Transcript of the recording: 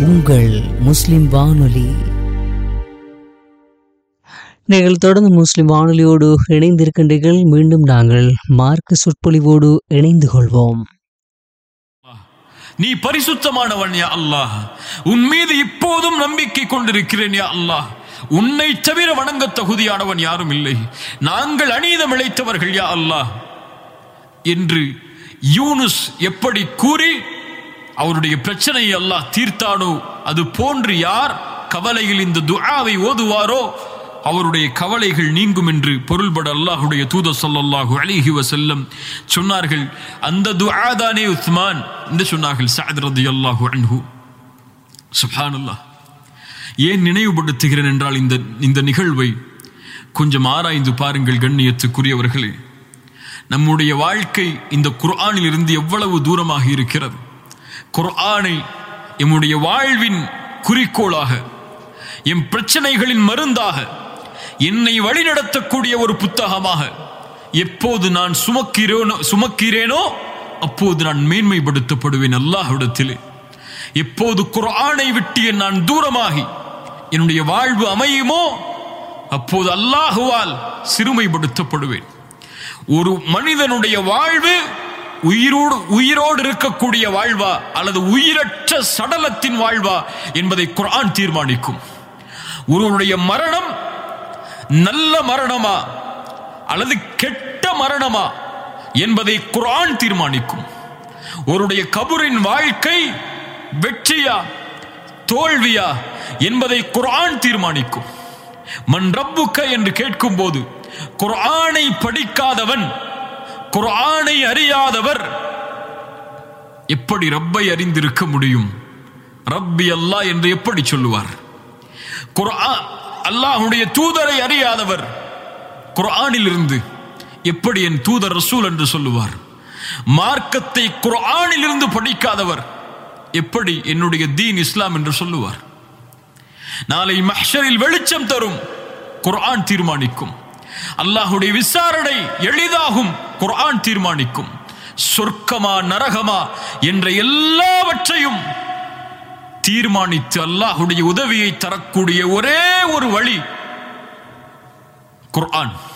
உங்கள் முஸ்லிம் வானொலி நீங்கள் தொடர்ந்து முஸ்லிம் வானொலியோடு இணைந்திருக்கின்றீர்கள் மீண்டும் நாங்கள் மார்க்க சொற்பொழிவோடு இணைந்து கொள்வோம் நீ பரிசுத்தமானவன் யா அல்லாஹ் உன் மீது இப்போதும் நம்பிக்கை கொண்டிருக்கிறேன் யா அல்லாஹ் உன்னை தவிர வணங்க தகுதியானவன் யாரும் இல்லை நாங்கள் அநீதம் இழைத்தவர்கள் யா அல்லாஹ் என்று யூனுஸ் எப்படி கூறி அவருடைய பிரச்சனையை அல்லாஹ் தீர்த்தானோ அது போன்று யார் கவலையில் இந்த துஆவை ஓதுவாரோ அவருடைய கவலைகள் நீங்கும் என்று பொருள்பட அல்லாஹுடைய தூத ஸல்லல்லாஹு அலைஹி வஸல்லம் சொன்னார்கள் அந்த துஆ தானே உஸ்மான் என்று சொன்னார்கள் சஅத் ரலியல்லாஹு அன்ஹு சுப்ஹானல்லாஹ் ஏன் நினைவுபடுத்துகிறேன் என்றால் இந்த இந்த நிகழ்வை கொஞ்சம் ஆராய்ந்து பாருங்கள் கண்ணியத்துக்குரியவர்களே நம்முடைய வாழ்க்கை இந்த குர்ஆனில் இருந்து எவ்வளவு தூரமாக இருக்கிறது குர்ஆனை எம்முடைய வாழ்வின் குறிக்கோளாக எம் பிரச்சனைகளின் மருந்தாக என்னை வழிநடத்தக்கூடிய ஒரு புத்தகமாக எப்போது நான் சுமக்கிறேனோ சுமக்கிறேனோ அப்போது நான் மேன்மைப்படுத்தப்படுவேன் அல்லாஹ்விடத்திலே எப்போது குர்ஆனை விட்டு என் நான் தூரமாகி என்னுடைய வாழ்வு அமையுமோ அப்போது அல்லாஹுவால் சிறுமைப்படுத்தப்படுவேன் ஒரு மனிதனுடைய வாழ்வு உயிரோடு உயிரோடு இருக்கக்கூடிய வாழ்வா அல்லது உயிரற்ற சடலத்தின் வாழ்வா என்பதை குர்ஆன் தீர்மானிக்கும் ஒருவனுடைய மரணம் நல்ல மரணமா அல்லது கெட்ட மரணமா என்பதை குர்ஆன் தீர்மானிக்கும் ஒருடைய கபரின் வாழ்க்கை வெற்றியா தோல்வியா என்பதை குர்ஆன் தீர்மானிக்கும் மன் ரப்புக்க என்று கேட்கும் போது குர்ஆனை படிக்காதவன் குர்ஆனை அறியாதவர் எப்படி ரப்பை அறிந்திருக்க முடியும் ரப்பி அல்லாஹ் என்று எப்படி சொல்லுவார் குர்ஆன் அல்லாஹ்வுடைய தூதரை அறியாதவர் குர்ஆனில் இருந்து எப்படி என் தூதர் ரசூல் என்று சொல்லுவார் மார்க்கத்தை குர்ஆனில் இருந்து படிக்காதவர் எப்படி என்னுடைய தீன் இஸ்லாம் என்று சொல்லுவார் நாளை மஹ்ஷரில் வெளிச்சம் தரும் குர்ஆன் தீர்மானிக்கும் அல்லாஹுடைய விசாரணை எளிதாகும் குர்ஆன் தீர்மானிக்கும் சொர்க்கமா நரகமா என்ற எல்லாவற்றையும் தீர்மானித்து அல்லாஹுடைய உதவியை தரக்கூடிய ஒரே ஒரு வழி குர்ஆன்